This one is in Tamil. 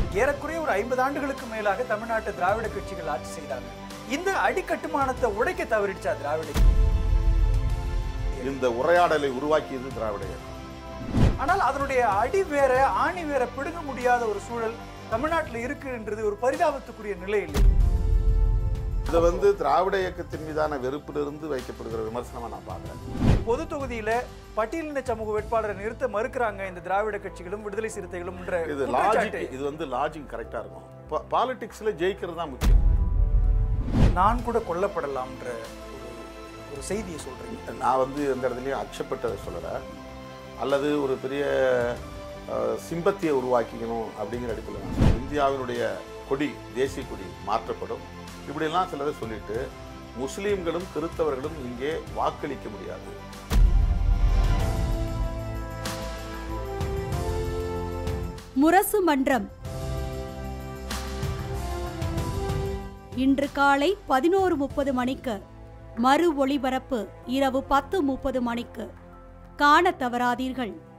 ஏறக்குறைய ஒரு ஐம்பது ஆண்டுகளுக்கு மேலாக தமிழ்நாட்டு திராவிட கட்சிகள் ஆட்சி செய்தாங்க இந்த அடிக்கட்டுமானத்தை உடைக்க தவறிடுச்சா திராவிட இந்த உரையாடலை உருவாக்கியது திராவிட இயக்கம் ஆனால் அதனுடைய அடி வேற ஆணி வேற பிடுங்க முடியாத ஒரு சூழல் தமிழ்நாட்டில் இருக்குன்றது ஒரு பரிதாபத்துக்குரிய நிலை இல்லை இதை வந்து திராவிட இயக்கத்தின் மீதான வெறுப்பிலிருந்து வைக்கப்படுகிற விமர்சனமா நான் பார்க்குறேன் பொது தொகுதியில பட்டியலின சமூக வேட்பாளரை நிறுத்த மறுக்கிறாங்க இந்த திராவிட கட்சிகளும் விடுதலை சிறுத்தைகளும் என்ற இது குற்றச்சாட்டு. லாஜிக் இது வந்து லாஜிக் கரெக்டாக இருக்கும் பாலிடிக்ஸில் ஜெயிக்கிறது தான் முக்கியம் நான் கூட கொல்லப்படலாம்ன்ற ஒரு ஒரு செய்தியை சொல்றீங்க நான் வந்து எந்த இடத்துலையும் அச்சப்பட்டதை சொல்லலை அல்லது ஒரு பெரிய சிம்பத்தியை உருவாக்கிக்கணும் அப்படிங்கிற அடிப்படையில் நான் சொல்றேன். இந்தியாவினுடைய கொடி தேசிய கொடி மாற்றப்படும் இப்படியெல்லாம் சிலதை சொல்லிட்டு முஸ்லீம்களும் கிறிஸ்தவர்களும் இங்கே வாக்களிக்க முடியாது முரசு மன்றம் இன்று காலை பதினோரு முப்பது மணிக்கு மறு ஒளிபரப்பு இரவு பத்து முப்பது மணிக்கு காணத் தவறாதீர்கள்